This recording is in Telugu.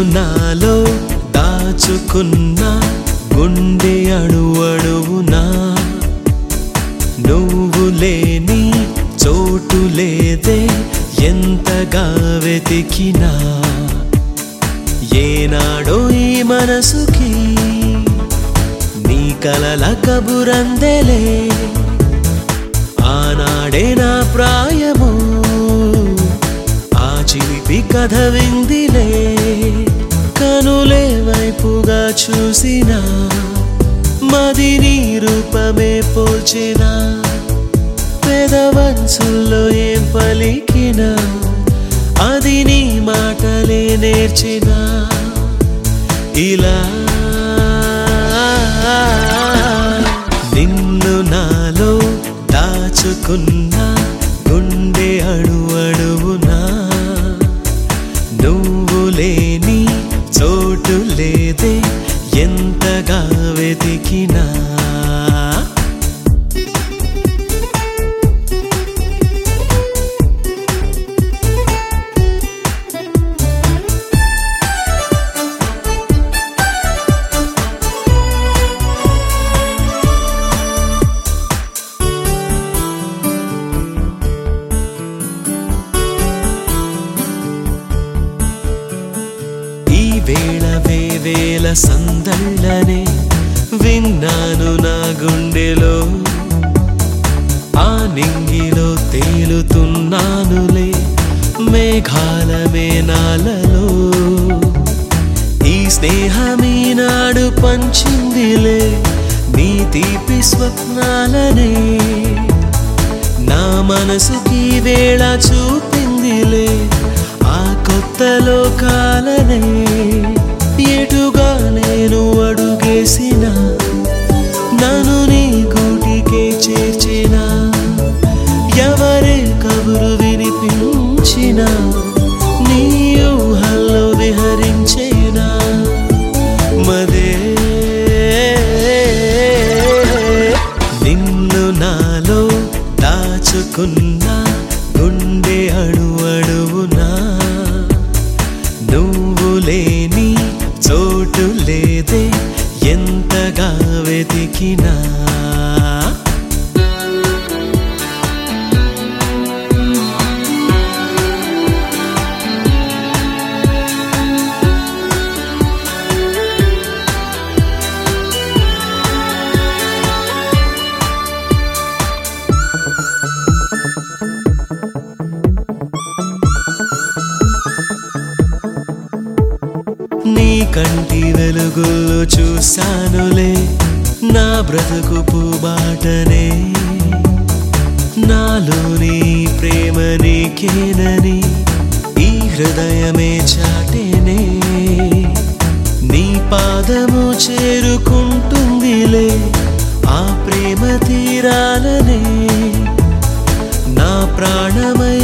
నాలో దాచుకున్న గుండె అణు అణువునా నువ్వు లేని చోటు లేదే ఎంతగా వెతికినా ఏనాడో ఈ మనసుకి నీ కలల కబురందెలే ఆనాడే నా ప్రాయము ఆ చిలిపి కథ విందిలే కనులే వైపుగా చూసిన మది నీ రూపమే పోల్చిన పెదవంచుల్లో ఏం పలికినా అది నీ మాటలే నేర్చిన ఇలా నిన్ను నాలో దాచుకున్న గుండె అణు అణువునా నువ్వు లేని చోటు లేదే ఎంతగా వెతికినా ఈ వేళ వేవేల సందళ్ళనే విన్నాను నా గుండెలో ఆ నింగిలో తేలుతున్నానులే మేఘాల మేనాలలో ఈ స్నేహమీ నాడు పంచిందిలే నీ తీపి స్వప్నాలనే నా మనసుకి వేళ చూపిందిలే ఆ కొత్త లోకాలనే ఎటుగా నేను అడుగేసిన నన్ను నీ గూటికే చేర్చిన ఎవరే కబురు వినిపించిన నీ ఊహల్లో విహరించేనా మదే నిన్ను నాలో దాచుకున్న గుండె అణు అణువునా నువ్వు లేని చోటు లేదే ఎంతగా వెతికినా నీ కంటి వెలుగుల్లో చూశానులే నా బ్రతుకు పూబాటనే నాలోని ప్రేమ నీకేనని ఈ హృదయమే చాటేనే నీ పాదము చేరుకుంటుందిలే ఆ ప్రేమ తీరాలనే నా ప్రాణమై